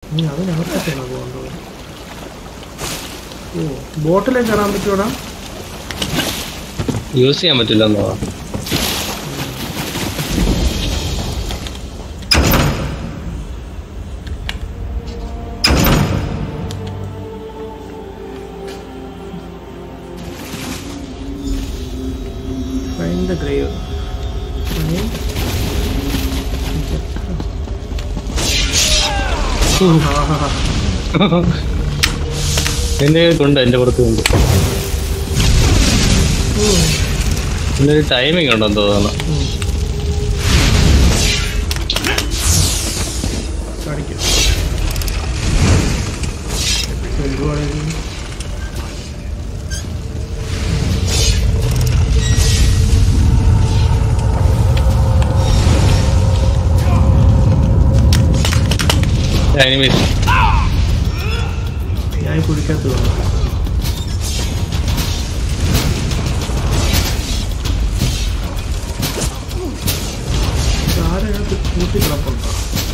ഇനി അതിനകത്തൊക്കെയാണോ പോകേണ്ടത് ഓ ബോട്ടിലേക്ക് കയറാൻ പറ്റൂടാ യൂസ് ചെയ്യാൻ പറ്റില്ല എന്നോ Find the grave. Find. എന്റെ കൊണ്ട് എന്റെ പുറത്ത് കൊണ്ട് ഇതിനൊരു ടൈമിംഗ് ഉണ്ടെന്ന് തോന്നുന്നു കാണിക്കാം എന്തുവാണെങ്കിൽ എനിമീസ് ഞാൻ കുടിക്കാത്ത വേണം ആരതിനകത്ത് കൂട്ടി കിടപ്പുണ്ടോ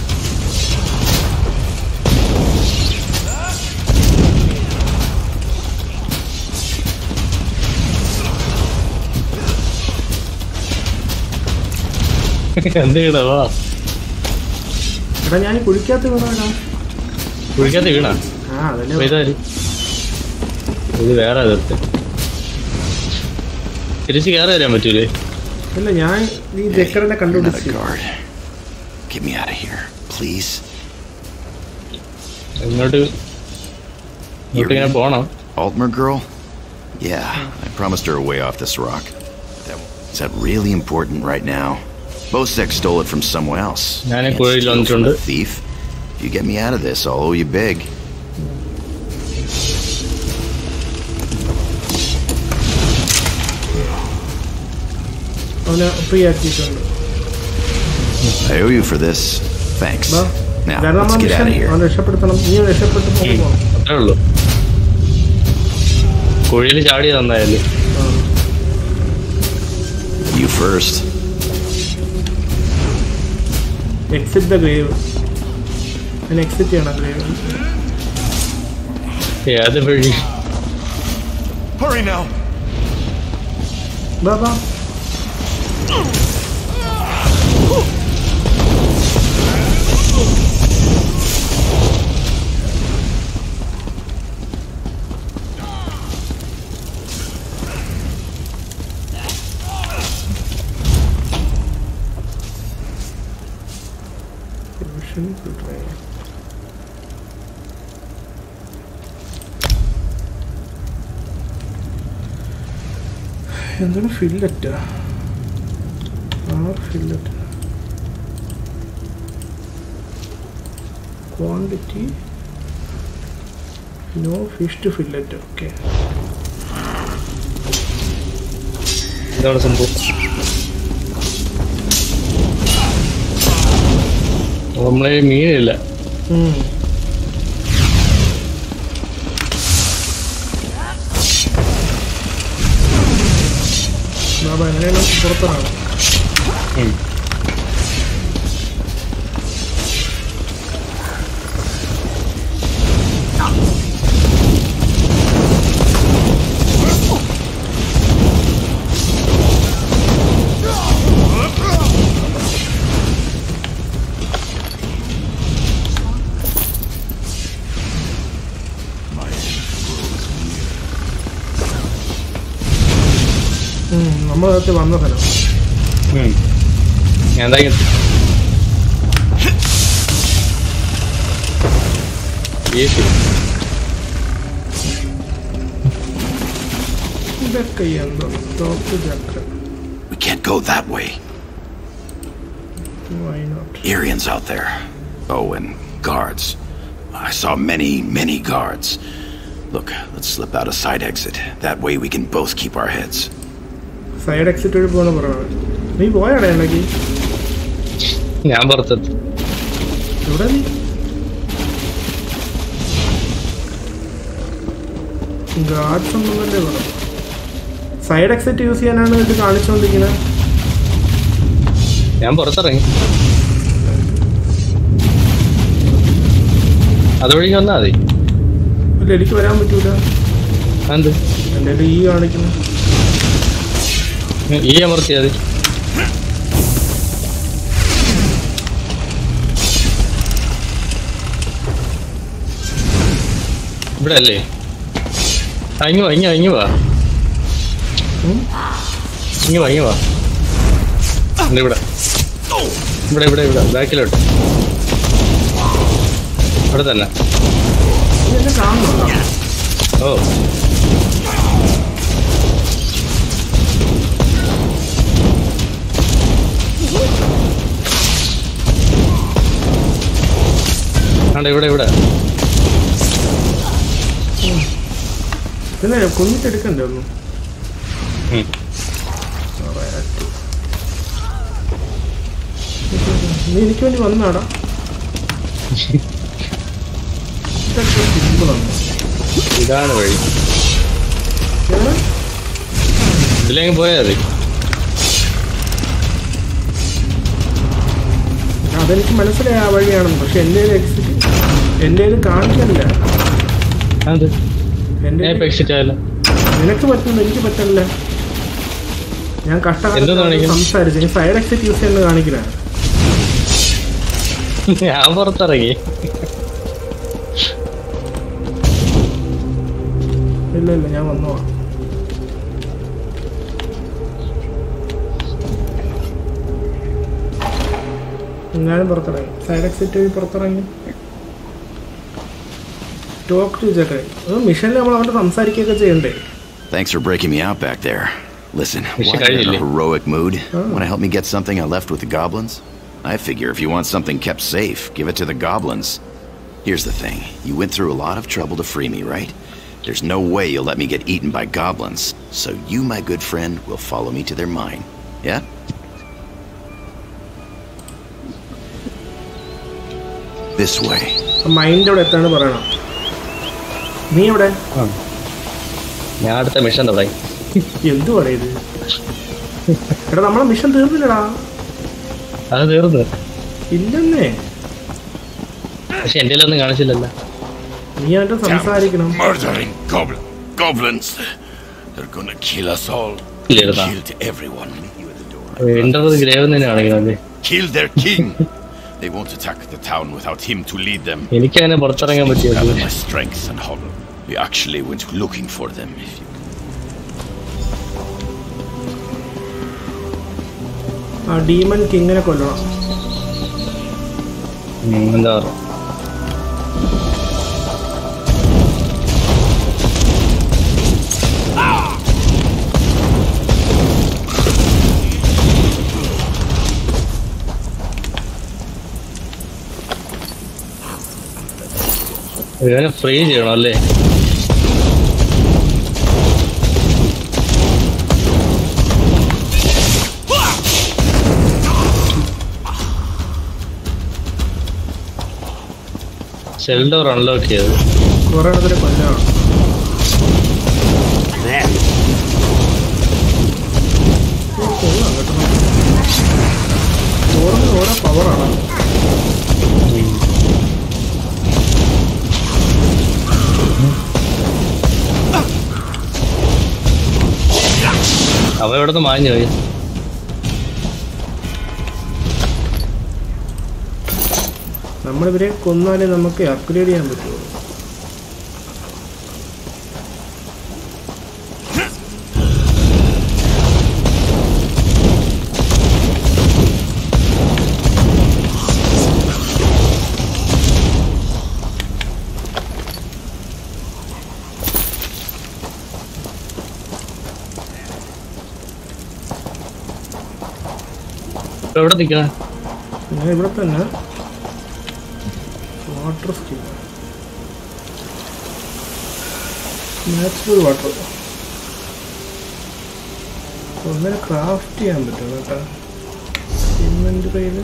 എന്ത് ചെയ്യണ വാ എടാ ഞാൻ കുഴിക്കാത്ത വീണാടാ കുഴിക്കാത്ത വീണ ആ അതല്ലേ ഇതാര് ഇത് വേറെ അതിർത്ത് തിരിച്ച് കയറി വരാൻ പറ്റൂലേ ഇല്ല ഞാൻ ഈ ജക്കറിനെ You're not a കണ്ടുപിടിച്ചു guard. Get me out of here, please. ഇങ്ങോട്ട് ഇങ്ങോട്ട് ഇങ്ങനെ പോണം Altmer girl? Yeah, I promised her a way off this rock. That, is that really important right now? Bosek stole it from somewhere else. ഞാൻ Can't കുഴിയിൽ steal from വന്നിട്ടുണ്ട് a thief. If you get me out of this, I'll owe you big. അവനെ free ആക്കിയിട്ടുണ്ട് I owe you for this. Thanks. ബാ Now, ഇതാണ് let's നമ്മുടെ get out mission of here. അവനെ രക്ഷപ്പെടുത്തണം നീ രക്ഷപ്പെട്ട് പോകുമോ അത്രേ ഉള്ളൂ കുഴിയിൽ ചാടി തന്നായാലും You first. Exit the grave ഞാൻ എക്സിറ്റ് ചെയ്യണം ഗ്രേവ് ഏത് വഴി Hurry now! ബാ ബാ Mission to try. എന്താണ് fillet are fillet quantity no fish to fillet okay എന്താണ് സംഭവം നമ്മളെ മീനില്ല ബാബ എങ്ങനെയാണ് പുറത്താണ് ഉം. നമ്മളകത്ത് വന്ന സ്ഥലം ഉം. ഞാൻ എന്താ ഇങ്ങനത്തെ Easy. ഇതൊക്കെ എന്തോ ടോപ്പ് ചക്ര We can't go that way. Why not Arians out there. Oh, and guards. I saw many, many guards. Look, let's slip out a side exit. That way we can both keep our heads. Side exit വഴി പോകണ പറയണത് നീ പോയാടെ ഉണ്ടെങ്കിൽ ഞാൻ പുറത്തെത്തി എവിടെ നീ guards ഒന്നുമല്ലേ പറഞ്ഞു side exit use ചെയ്യാനാണ് ഇത് കാണിച്ചുകൊണ്ടിരിക്കുന്നത് ഞാൻ പുറത്തിറങ്ങി അതുവഴിക്ക് വന്നാൽ മതി ഇല്ല എനിക്ക് വരാൻ പറ്റൂല എന്ത് എൻ്റെ കയ്യിൽ ഈ കാണിക്കുന്നു ഈ അമർത്തിയാൽ മതി ഇവിടെ അല്ലേ ആ ഇങ്ങ് വാ ഇങ്ങ് വാ ഇങ്ങ് വാ ഉം. ഇങ്ങ് വാ ഇങ്ങ് വാ ഇവിടെ ഇവിടെ ഇവിടെ ഇവിടെ ഇവിടെ ബാക്കിലോട്ട് ഇവിടെ തന്നെ ഇത് എന്നെ കാണുന്നുണ്ടോ ഓ ആണ്ടെ ഇവിടെ ഇവിടെ പിന്നെ കൊന്നിട്ടെടുക്കണ്ടേ ഒന്നും ഉം. നീ എനിക്ക് വേണ്ടി വന്നാടാ ഇതൊക്കെ സിമ്പിളാണ് ഇതാണ് വഴി ഏ? ഇതിലേക്ക് പോയാൽ മതി അതെനിക്ക് മനസ്സിലായി ആ വഴിയാണെന്ന് പക്ഷെ എൻ്റെ എക്സിറ്റ് എൻ്റെ കയ്യിൽ കാണിക്കല്ല അത് എൻ്റെ ഞാൻ ഇപ്പൊ എക്സിറ്റ് ആയല്ലോ നിനക്ക് പറ്റില്ല എനിക്ക് പറ്റില്ല ഞാൻ എന്ത് കഷ്ടകാലം കാണിക്കും? സംസാരിച്ചു ഇനി സൈഡ് എക്സിറ്റ് യൂസ് ചെയ്യുന്നത് കാണിക്കില്ല ഞാൻ പുറത്തിറങ്ങി ഇല്ല ഇല്ല ഞാൻ വന്നോ ഞാനും പുറത്തിറങ്ങി സൈഡ് എക്സിറ്റ് വഴി പുറത്തിറങ്ങി ടോക്ക് ടു ചെക്കായി അത് മിഷനിൽ നമ്മൾ അവൻ്റെ സംസാരിക്കുകയൊക്കെ ചെയ്യണ്ടേ Thanks for breaking me out back there. Listen, We why should are you in a really- heroic mood? Oh. Want to help me get something I left with the goblins? I figure if you want something kept safe, give it to the goblins. Here's the thing. You went through a lot of trouble to free me, right? There's no way you'll let me get eaten by goblins. So you, my good friend, will follow me to their mine. Yeah? This way. Mind അവിടെ എത്താണ് പറയണം നീ എവിടെ ഞാൻ അടുത്ത mission തുടങ്ങി എന്തു പറയത് എടാ നമ്മളെ മിഷൻ തീർന്നില്ലടാ അത് തീർന്നു ഇല്ലെന്നേ പക്ഷെ എൻ്റെ ഒന്നും കാണിച്ചില്ലല്ലോ നീ അവൻ്റെ സംസാരിക്കണം Murdering goblin. Goblins. They're gonna kill us all. ഇല്ലായിരുന്നാ Killed everyone. You at the door. എൻ്റെ ഗ്രേവ് തന്നെ കാണിക്കുന്നത് Kill their king. they won't attack the town without him to lead them. എനിക്ക് അതിനെ പുറത്തിറങ്ങാൻ Gather പറ്റിയത് my strength and holler. We actually went looking for them. If you ആ demon കിങ്ങിനെ കൊല്ലണം എന്താ പറയുക ഇവനെ ഫ്രീ ചെയ്യണം അല്ലേ സെൽ ഡോർ അൺലോക്ക് ചെയ്ത് കുറെ എണ്ണത്തിനെ കൊല്ലണം ഓ, കൊള്ളാം കേട്ടോ ഓരോന്നിനും ഓരോ പവറാണ് അവ ഇവിടെ നിന്ന് മാഞ്ഞു പോയി നമ്മളിവരെ കൊന്നാലേ നമുക്ക് അപ്ഗ്രേഡ് ചെയ്യാൻ പറ്റുള്ളൂ ഇപ്പൊ എവിടെ നിൽക്കണം ഞാൻ ഇവിടെ തന്നെ വാട്ടർ സ്റ്റീം നാച്ചുറൽ വാട്ടർ ഒന്നിനെ ക്രാഫ്റ്റ് ചെയ്യാൻ പറ്റും കേട്ടോ ഇൻവെന്ററിയിൽ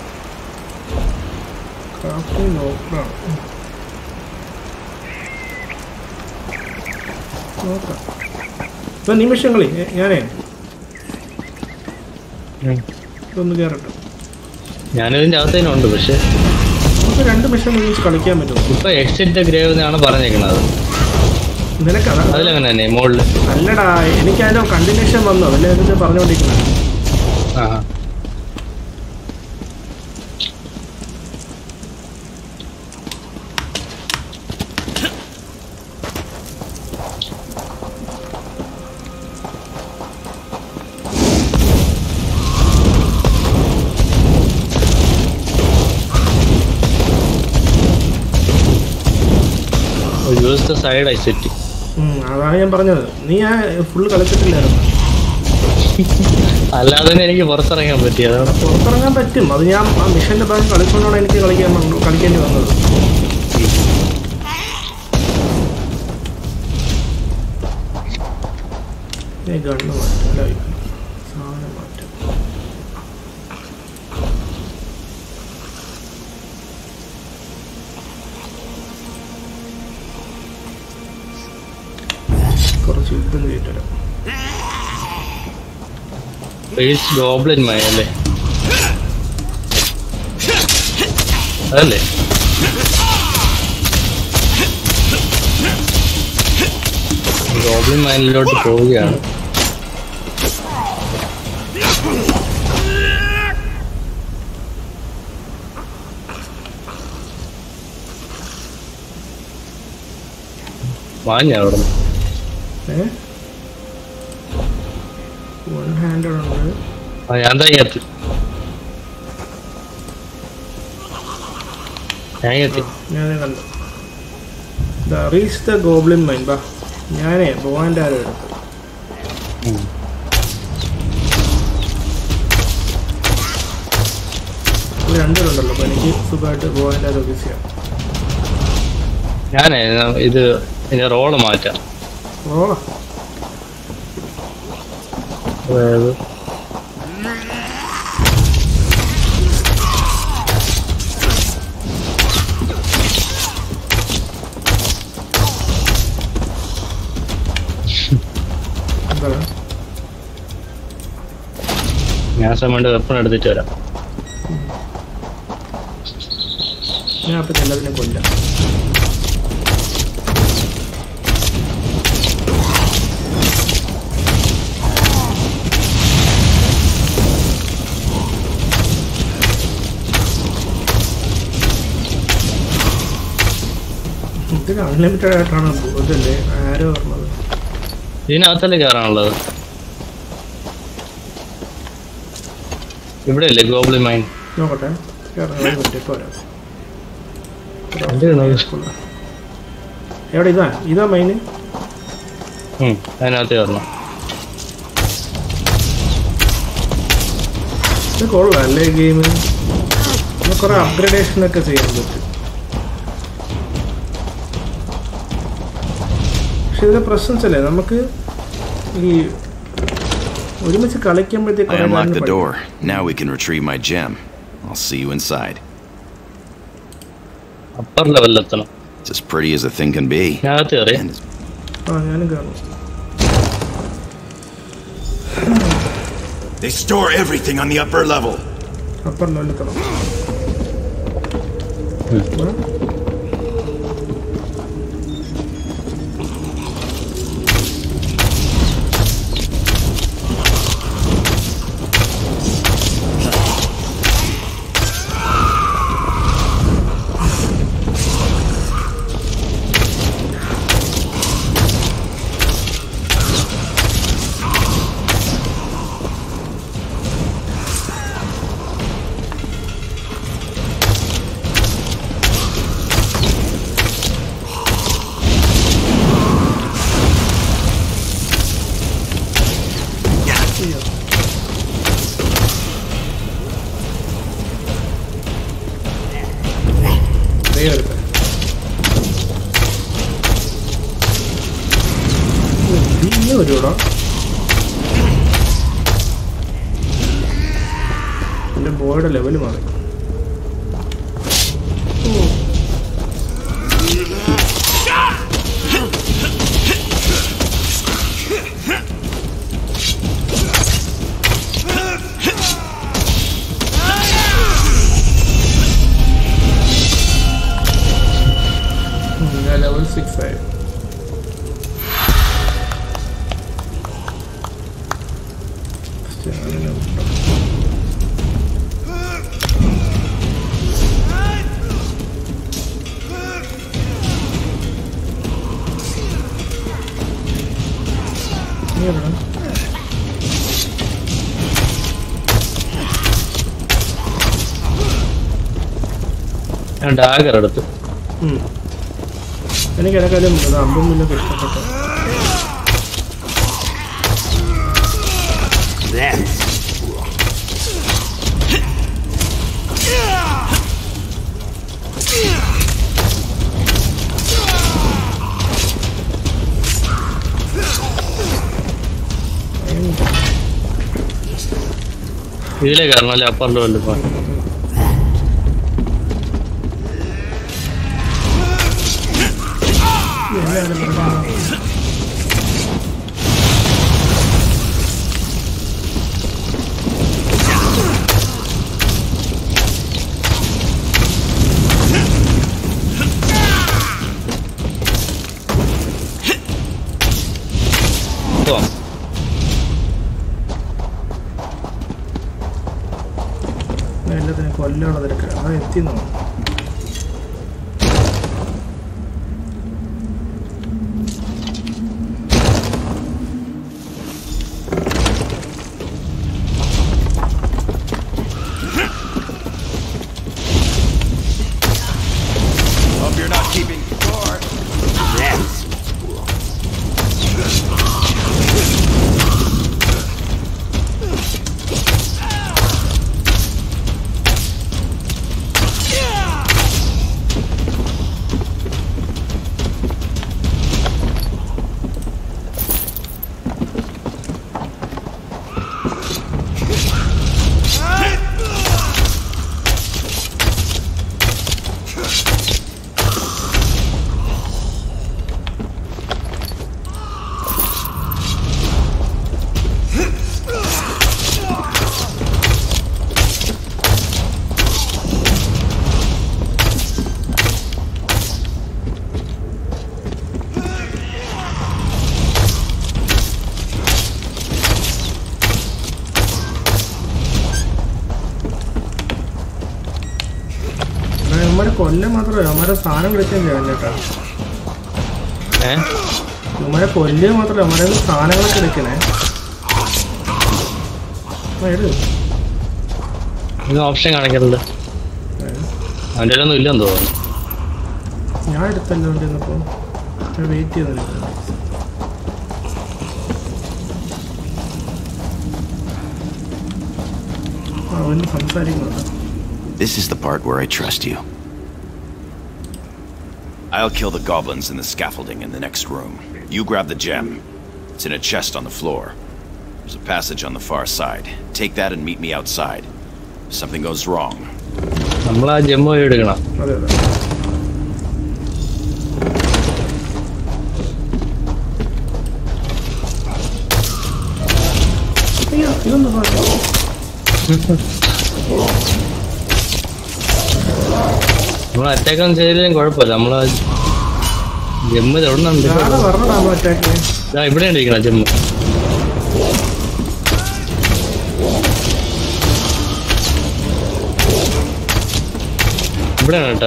ക്രാഫ്റ്റിംഗ് നോക്കണം നോക്കാം ഇപ്പം നീ മിഷൻ കളി ഏ, ഞാനേ ഉം. ഇതൊന്ന് കയറട്ടെ ഞാനിതിന്റെ അകത്ത് തന്നെ ഉണ്ട് പക്ഷെ നമുക്ക് രണ്ട് മിഷൻ ഒരുമിച്ച് കളിക്കാൻ പറ്റുമോ ഇപ്പൊ എക്സിറ്റ് ഗ്രേവ് എന്നാണ് പറഞ്ഞേക്കണത് നിനക്കതാ അതിലങ്ങനെ തന്നെ മുകളില് അല്ലടാ എനിക്ക് അതിന്റെ കണ്ടിന്യൂഷൻ വന്നു അതല്ലേ ഇതിന് പറഞ്ഞുകൊണ്ടിരിക്കുന്നത് ആ use the side I set ഉം, അതാണ് ഞാൻ പറഞ്ഞത് നീ ആ ഫുള്ള് കളിച്ചിട്ടില്ലായിരുന്നു അല്ലാതെ തന്നെ എനിക്ക് പുറത്തിറങ്ങാൻ പറ്റി അതാണ് പുറത്തിറങ്ങാൻ പറ്റും അത് ഞാൻ ആ മിഷന്റെ ഭാഗം കളിച്ചുകൊണ്ടാണ് എനിക്ക് കളിക്കാൻ വന്നു- കളിക്കേണ്ടി വന്നത് ഈ ഗണ്ണ് മാറ്റും അല്ല, ഈ സാധനം മാറ്റും കുറച്ച് യുദ്ധം ചെയ്തിട്ട് ഫേസ് ഗോബ്ലിൻ മൈ അല്ലേ അതല്ലേ ഗോബ്ലിൻ മൈനിലോട്ട് പോവുകയാണ് വാങ്ങ അവിടെ ഏ വൺ ഹാൻഡഡ് ഉണ്ട് ആ ഞാൻ തന്നെ എത്തി ഞാൻ എത്തി ഞാൻ കണ്ടു the reach the goblin mine ബാ ഞാനേ ബോവാൻ്റെ ആരോ എടുത്തു ഉം. ഇത് രണ്ടുപേരുണ്ടല്ലോ അപ്പോൾ എനിക്ക് സുഖമായിട്ട് ബോവാൻ്റെ ആരോ യൂസ് ചെയ്യാം ഞാനേ ന- ഇത് ഇതിന്റെ റോള് മാറ്റാം ഓ അതായത് എന്താണ് ഞാൻ സമയത്ത് വെപ്പൺ എടുത്തിട്ട് വരാം ഞാൻ അപ്പം എല്ലാത്തിനെയും കൊല്ലാം ഇതിന് അൺലിമിറ്റഡ് ആയിട്ടാണ് ഇതല്ലേ ആരോ പറഞ്ഞത് ഇതിനകത്തല്ലേ കയറാനുള്ളത് ഇവിടെ അല്ലേ ഗോബ്ലി മൈൻ നോക്കട്ടെ കയറാൻ പറ്റി പോരാ എന്ത് ചെയ്യണം? എവിടെ ഇതാ ഇതാ മൈന് ഉം, അതിനകത്ത് കയറണം ഇത് കൊള്ളാം അല്ലേ ഗെയിം നമുക്ക് കുറെ അപ്ഗ്രഡേഷൻ ഒക്കെ ചെയ്യാൻ പറ്റും പക്ഷെ ഇതിലെ പ്രശ്നം വെച്ചല്ലേ നമുക്ക് ഈ ഒരുമിച്ച് കളിക്കുമ്പോഴത്തേക്ക് I കുറേ unlocked കാര്യങ്ങൾ the പഠിക്കും. door. Now we can retrieve my gem. I'll see you inside. Upper ലെവലിലെത്തണം It's as pretty as a thing can be. ഇതിനകത്ത് കയറി And as ആ ഞാനും കാണും They store everything on the upper level. Upper ലെവലെത്തണം ദേ എടുത്തേ പിന്നെ വരുവാടാ എന്റെ ബോയുടെ ലെവൽ മാറി ഓ. ലെവൽ സിക്സ് ആയി Stamina ഉണ്ടോ? നീ എവിടാ? ഞാൻ ഡാഗർ എടുത്തു ഉം. എനിക്ക് ഇടക്കാലം അത് അമ്പും മുന്നൊക്കെ ഇഷ്ടപ്പെട്ടു ഇതിലേ കയറണം അല്ലെ അപ്പർ ലെവലിൽ പോകാൻ എല്ലാവരും പറയുന്നത് പോവാം എല്ലാത്തിനും കൊല്ലുള്ള തിരക്ക് അത് എത്തിന്നോ Hope you're not keeping score. ഇവന്മാരെ കൊല്ലം മാത്രമല്ല ഇവന്മാരെ സാധനം വിളിക്കാൻ ചെയ്യാൻ കേട്ടാ ഏഹ് ഇവന്മാരെ കൊല്ലുക മാത്രമല്ല ഇവന്മാരെ കയ്യിന്ന് സാധനങ്ങളൊക്കെ എടുക്കണേ ആ, എടു ഇത് ഓപ്ഷൻ കാണിക്കുന്നുണ്ട് അവൻ്റെ ഒന്നും ഇല്ലെന്ന് തോന്നുന്നു ഞാൻ എടുത്തല്ലോ ഇന്നപ്പോ ഞാൻ വെയിറ്റ് ചെയ്യുന്നില്ല ആ, അവന് സംസാരിക്കുന്നുണ്ട് This is the part where I trust you. I'll kill the goblins in the scaffolding in the next room. You grab the gem. It's in a chest on the floor. There's a passage on the far side. Take that and meet me outside. If something goes wrong, നമ്മൾ ആ ജമ്മു പോയി എടുക്കണം അതെ അതെ അയ്യോ ഇതൊന്നും പറഞ്ഞു നമ്മൾ അറ്റാക്കൊന്നും ചെയ്തില്ലെങ്കിലും കുഴപ്പമില്ല നമ്മൾ ജമ്മു എവിടുന്നുണ്ട് ആടെ പറഞ്ഞടാ അറ്റാക്ക് ഇതാ ഇവിടെ ഇരിക്കണം ജമ്മു ഇവിടെയാണ് കേട്ടോ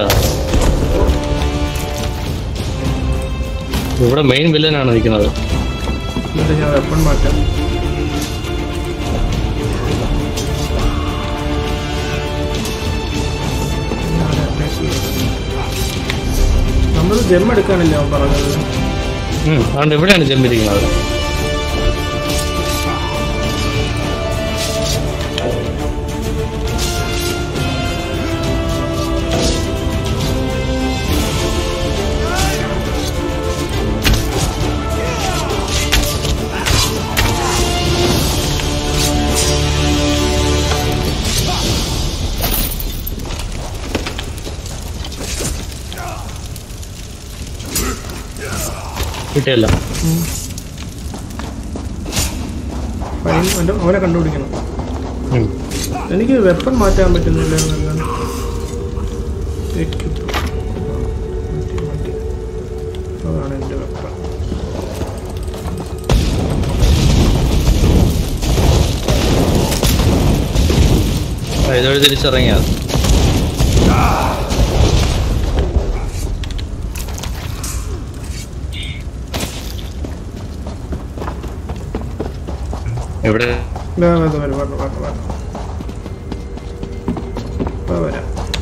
ഇവിടെ മെയിൻ വില്ലനാണ് നിൽക്കുന്നത് എന്നിട്ട് ഞാൻ വെപ്പൺ മാറ്റാം നമ്മൾ ജെം എടുക്കാനില്ല അവൻ പറഞ്ഞത് ഉം, അതുകൊണ്ട് ഇവിടെയാണ് ജമ്മു ഇരിക്കുന്നത് കിട്ടിയല്ലോ ഫൈൻ അവൻ്റെ അവനെ കണ്ടുപിടിക്കണം ഉം. എനിക്ക് വെപ്പൺ മാറ്റാൻ പറ്റുന്നില്ല എന്നല്ല. Equip. മാറ്റി, മാറ്റി. അതാണ് എൻ്റെ വെപ്പൺ ഇതുവഴി തിരിച്ചിറങ്ങിയാ എവിടെ ഇതാ, ഇത് വരും, വരണം, വരണം, വരണം. ഇപ്പൊ വരാം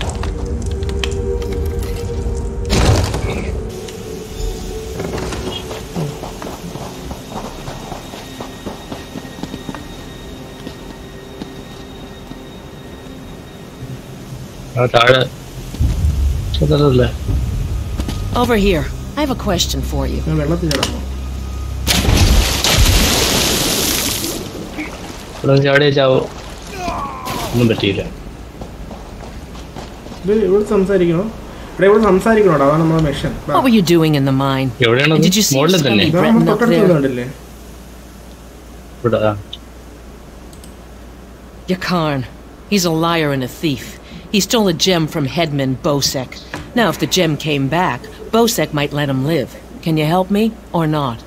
ആ താഴെ അതല്ലേ Over here. I have a question for you. ഞാൻ വെള്ളത്തിൽ കിടന്നു ഇവിടെ ചാടിയ ചാവോ ഒന്നും പറ്റിയില്ല ഇത് ഇവിടെ സംസാരിക്കണോ ഇവിടെ ഇവിടെ സംസാരിക്കണോടാ അതാണ് നമ്മുടെ mission What were you doing in the mine? എവിടെയാണ് Did you see മുകളിൽ your തന്നെ scummy ഇതാ Breton നമ്മൾ up തൊട്ടടുത്ത് there? കണ്ടില്ലേ ഇവിടെ ആ. Yakarn. He's a liar and a thief. He stole a gem from headman Bosek. Now, if the gem came back, Bosek might let him live. Can you help me, or not?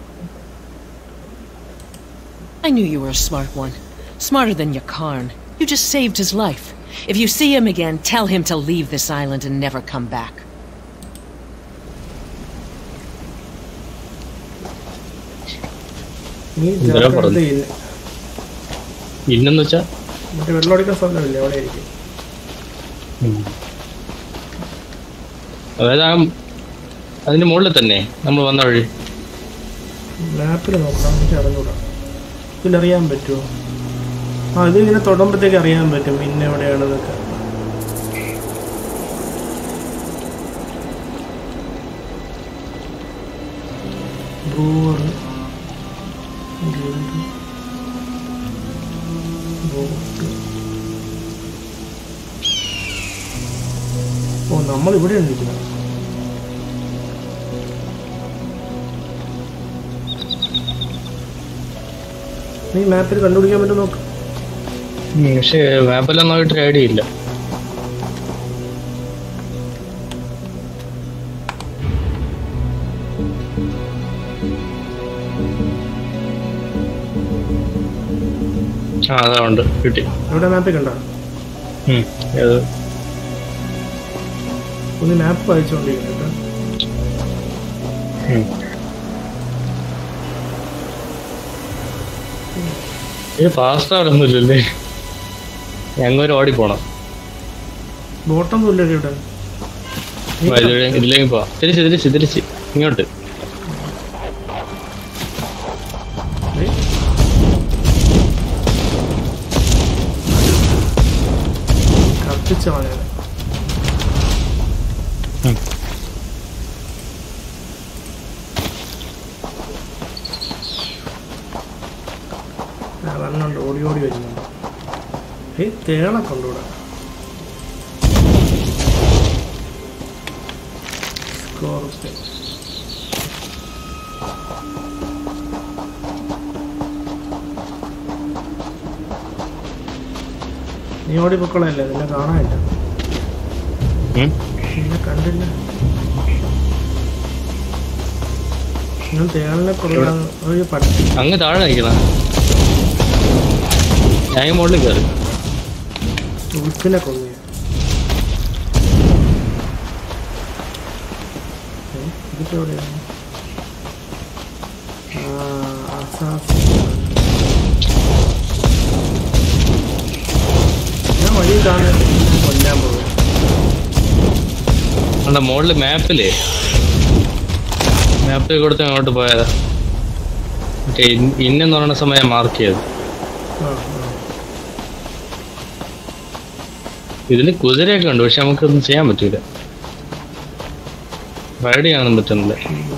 I knew you were a smart one. Smarter than Yakarn. You just saved his life. If you see him again, tell him to leave this island and never come back. നീ എന്തിനാ ജാഗ്രത പറഞ്ഞത്? ഇല്ല. ഇന്നെന്ന് വെച്ചാ മറ്റേ വെള്ളമടിക്കുന്ന സ്ഥലമില്ലേ അവിടെ ആയിരിക്കും അതായത് ആ അതിന്റെ മുകളിൽ തന്നെ നമ്മൾ വന്ന വഴി മാപ്പിൽ നോക്കണം എനിക്ക് അറിഞ്ഞൂടാ ഇതിലറിയാൻ പറ്റുമോ ആ ഇത് ഇങ്ങനെ തൊടുമ്പോഴത്തേക്ക് അറിയാൻ പറ്റും പിന്നെ എവിടെയാണെന്നൊക്കെ ബ്രൂവർ ഗിൽഡ് ബോട്ട് ഓ നമ്മൾ ഇവിടെയാണ് ഇരിക്കുന്നത് നീ മാപ്പിൽ കണ്ടുപിടിക്കാൻ പറ്റും നോക്ക് ഉം, പക്ഷേ മാപ്പെല്ലാം നോക്കിയിട്ട് ഐഡിയ ഇല്ല ആ അതാ ഉണ്ട് കിട്ടി എവിടെ മാപ്പിൽ കണ്ട ഉം, ഏത് ഒന്ന് മാപ്പ് വായിച്ചുകൊണ്ടിരിക്കുന്നത് ഉം. ഇത് ഫാസ്റ്റ് ആവലൊന്നും ഇല്ലല്ലേ ഞങ്ങൾ ഓടി പോണം ബോട്ടൊന്നും ഇല്ലല്ലോ ഇവിടെ നീ ഇതിലേക്ക് പോവാം തിരിച്ച് തിരിച്ച് തിരിച്ച് ഇങ്ങോട്ട് ഏയ്. കത്തിച്ച കളഞ്ഞത് ഉം. ആ വണ്ണുണ്ട് ഓടി ഓടി വരുന്നുണ്ട് ഏയ് തേളൊക്കെ ഉണ്ട് ഇവിടെ സ്കോർപ്പിയൻ നീ ഓടി പൊക്കളല്ലേ നിന്നെ കാണാനില്ല ഉം. നിന്നെ കണ്ടില്ല ഞാൻ തേളിനെ കൊല്ലാൻ ഒരു പട്ടി അങ്ങ് താഴെ നിൽക്കണ ഞാൻ ഈ മുകളിൽ കയറി ഉൾപ്പിനെ കൊന്നു ഇതിപ്പോ എവിടെയാണ് ആ, assassin. ഞാൻ വഴി കാണാൻ കൊല്ലാൻ പോകും അവിടെ മുകളിൽ മാപ്പിലേ മാപ്പിൽ കൊടുത്ത് അങ്ങോട്ട് പോയതാ മറ്റേ ഇൻ- ഇന്നെന്ന് പറയുന്ന സമയം മാർക്ക് ചെയ്ത് ആ ആ ഇതിന് കുതിരയൊക്കെ ഉണ്ട് പക്ഷെ നമുക്കൊന്നും ചെയ്യാൻ പറ്റൂല റൈഡ് ചെയ്യാനൊന്നും പറ്റുന്നില്ല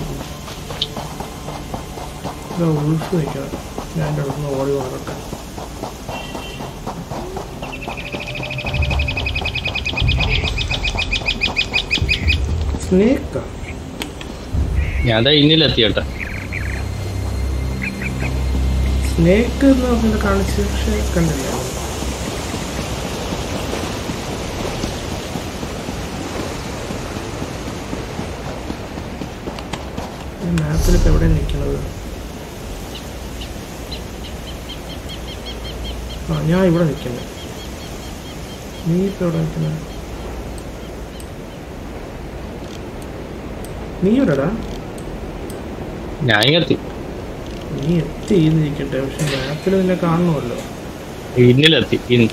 ഇതാ ഉൾഫ് നിൽക്കണം ഞാൻ എൻ്റെ അടുത്ത് നിന്ന് ഓടി മാറട്ടെ സ്നേക്കാ ഞാൻ അതാ ഇന്നിലെത്തിയട്ടെ സ്നേക്ക് എന്ന് പറഞ്ഞിട്ട് കാണിച്ച് പക്ഷേ കണ്ടില്ല ഈ മാപ്പിലിപ്പോൾ എവിടെ നിൽക്കുന്നത് ആ ഞാൻ ഇവിടെ നിൽക്കുന്നത് നീ ഇപ്പോൾ എവിടെ നിൽക്കുന്നത് നീ എവിടെടാ ഞാൻ എത്തി നീ എത്തി എന്നിരിക്കട്ടെ പക്ഷെ മാപ്പിൽ നിന്നെ കാണണമല്ലോ ഇന്നിലെത്തി ഇന്ന്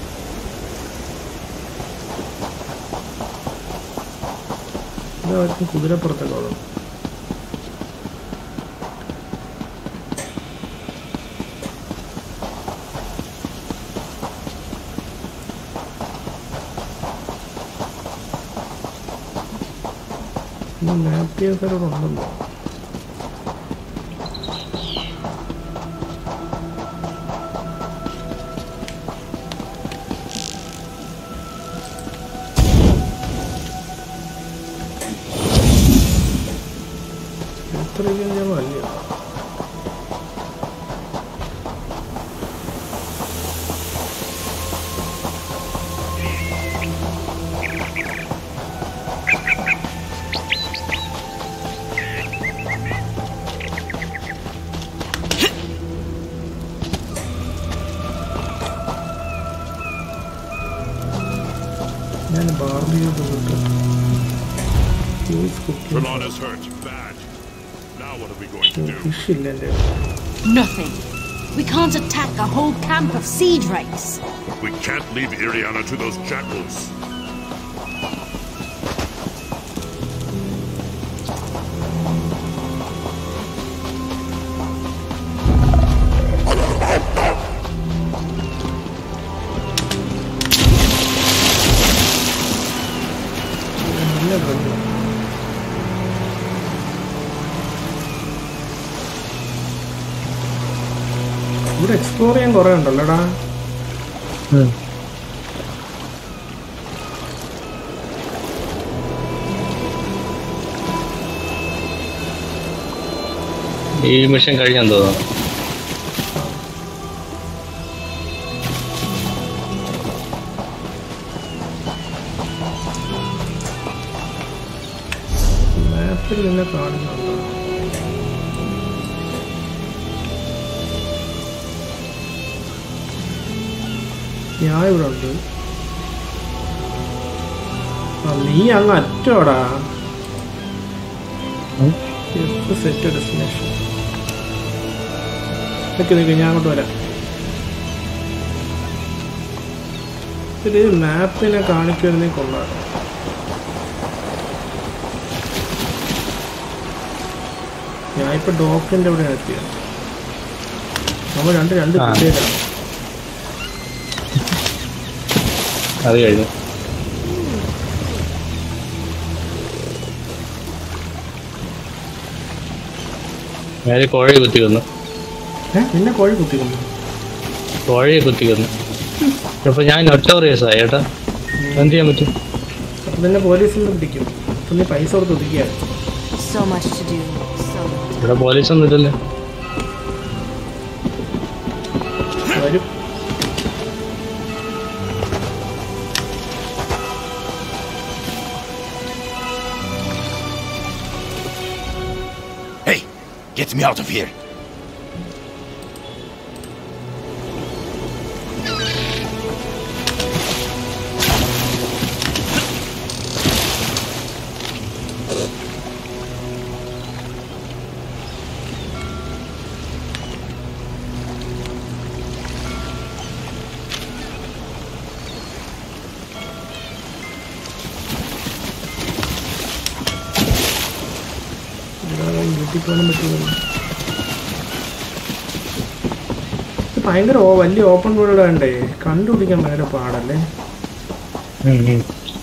ഇതായിരിക്കും കുതിരപ്പുറത്തൊക്കെ ഉള്ളത് മാപ്പ് ചെയ്ത സ്ഥലം ഇവിടെ ഉണ്ടല്ലോ ഇത്രയ്ക്കും ഞാൻ അല്ല ഞാൻ ബാർബിയോ കൊണ്ടിട്ട് cooking Trelawna's hurt. Bad. Now what are we going to do? Fish ഇല്ല എൻ്റെ Nothing. We can't attack a whole camp of siege rakes. But we can't leave Iriana to those jackals. നല്ല ഡ്രഗ് ഇവിടെ explore ചെയ്യാൻ കുറേ ഉണ്ടല്ലോടാ ഈ mission കഴിഞ്ഞാൻ തോന്നുന്നു മാപ്പിൽ നിന്നെ കാണുന്നുണ്ടോ ഞാൻ ഇവിടെ ഉണ്ട് ആ നീ അങ്ങ് അറ്റോടാ സെറ്റ് ഡെസ്റ്റിനേഷൻ നിൽക്ക് നിൽക്ക് ഞാൻ അങ്ങോട്ട് വരാം ഇത് മാപ്പിനെ കാണിക്കുമെന്നേ കൊള്ളാം ഞാനിപ്പോ ഡോക്ടറിന്റെ അവിടെ എത്തിയത് നമ്മൾ രണ്ട് രണ്ട് ആ. കുട്ടികളാണ് അത് കഴിഞ്ഞു നേരെ കോഴയെ കുത്തി കൊന്നു ഏ നിന്നെ കോഴി കുത്തിക്കുന്നു കോഴയെ കുത്തി കൊന്നു അപ്പൊ ഞാൻ നൊട്ടോറിയസ് ആയി ഏട്ടാ എന്ത് ചെയ്യാൻ പറ്റും അപ്പൊ നിന്നെ പോലീസിൽ നിന്ന് പിടിക്കും അപ്പൊ നീ പൈസ കൊടുത്ത് ഒതുക്കിയാണ് So much to do. So little. ഇവിടെ പോലീസൊന്നും ഇല്ലല്ലോ വരും Hey, get me out of here. ഇല്ലാതെ വീട്ടിൽ പോകാനും പറ്റുമല്ലോ ഇത് ഭയങ്കര ഓ- വലിയ ഓപ്പൺ വേൾഡ് ആണ്ടേ കണ്ടുപിടിക്കാൻ ഭയങ്കര പാടല്ലേ ഉം, ഉം.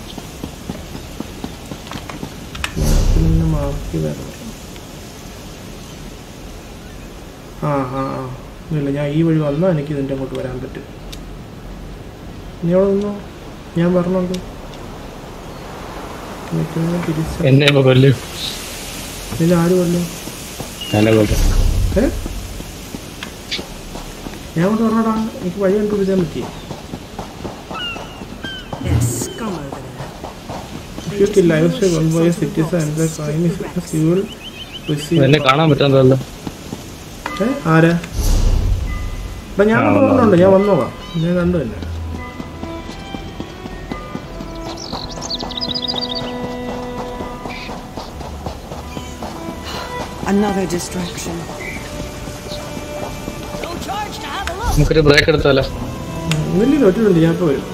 മാപ്പിൽ നിന്ന് മാർക്ക് ചെയ്തായിരുന്നു ആ ആ ആ ഇല്ല ഞാൻ ഈ വഴി വന്നാൽ എനിക്ക് ഇതിൻ്റെ അങ്ങോട്ട് വരാൻ പറ്റും നീ അവിടെ നിന്നോ ഞാൻ പറഞ്ഞുണ്ട് നിൽക്കുന്നത് തിരിച്ച് എന്നെ ഇപ്പൊ കൊല്ലും ഇതിൽ ആരും അല്ലോ എന്നെ കൊല്ലും ഏ ഞാൻ കൊണ്ട് പറഞ്ഞടാ എനിക്ക് വഴി കണ്ടുപിടിച്ചാൻ പറ്റി There's scum over there. If you kill livestock, one boy citizen and the crime is fuel, Receive എന്നെ കാണാൻ പറ്റാത്തല്ലോ ഏ? ആരാ എടാ ഞാൻ ആ, വന്നിട്ടുണ്ട് ഞാൻ വന്നോളാം ഞാൻ കണ്ടു തന്നെ Another distraction. No charge to have a look. നമുക്കൊരു ബ്രേക്ക് എടുത്താലോ വലിയ ഒറ്റ ഞാൻ ഇപ്പോൾ വരും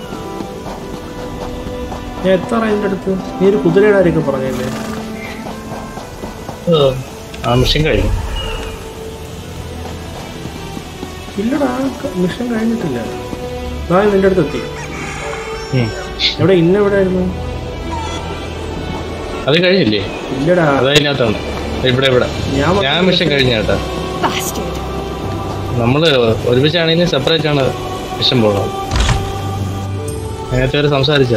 ഞാൻ എത്ര അതിൻ്റെ അടുത്ത് നീ ഒരു കുതിരയുടെ കാര്യമൊക്കെ പറഞ്ഞല്ലേ ആ മെഷീൻ കഴിഞ്ഞു ഇല്ലടാ മിഷൻ കഴിഞ്ഞിട്ടില്ല ഞാൻ നിന്റെ അടുത്ത് എത്തി ഉം. എവിടെ ഇന്ന എവിടെ ആയിരുന്നു അത് കഴിഞ്ഞില്ലേ ഇല്ലടാ അത് അതിനകത്താണ് ഇവിടെ ഇവിടെ ഞാൻ ഞാൻ മിഷൻ കഴിഞ്ഞ കേട്ടാ Bastard. നമ്മള് ഒരുമിച്ചാണെങ്കിലും സെപ്പറേറ്റ് ആണ് മിഷൻ പോകണം നേരത്തെ ഒരു സംസാരിച്ച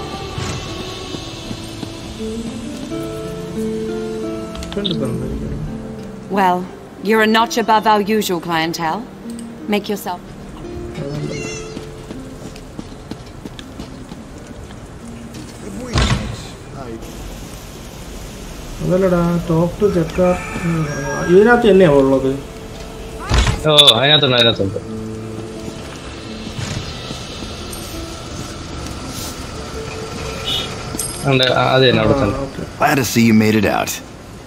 കണ്ടിട്ടുണ്ട് Well, you're a notch above our usual clientele. Make yourself. അതല്ലടാ ടോപ്പ് ടു ചെക്കാർ ഇതിനകത്ത് തന്നെയാ ഉള്ളത് ഓ അതിനകത്തുണ്ട് അതിനകത്തുണ്ട് ഉണ്ട് ആ, അത് തന്നെ അവിടെ തന്നെ okay Glad to see you made it out.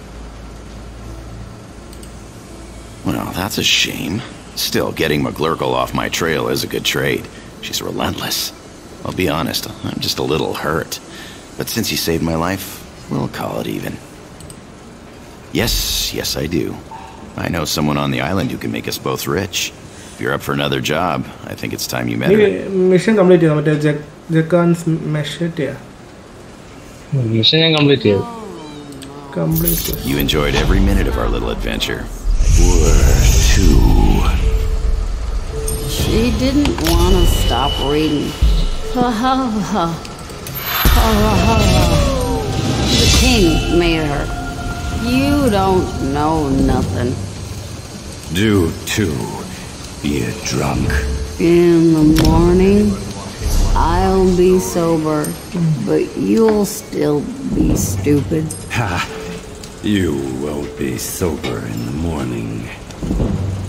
Well, that's a shame. Still, getting McGlurkle off my trail is a good trade. She's relentless. I'll be honest, I'm just a little hurt. But since you saved my life, we'll call it even. Yes, yes, I do. I know someone on the island who can make us both rich. If you're up for another job, I think it's time you met നീ her. Mission complete ചെയ്താ മറ്റേ ജെ- ജക്കാൻസ് മെഷറ്റിയാ mission ഞാൻ complete ചെയ്തു complete You enjoyed every minute of our little adventure. Were two. She didn't want to stop reading. Ha ha ha. Ha ha ha ha. The king made her. You don't know nothing. Do too. Be a drunk. In the morning, I'll be sober, but you'll still be stupid. Ha! You won't be sober in the morning.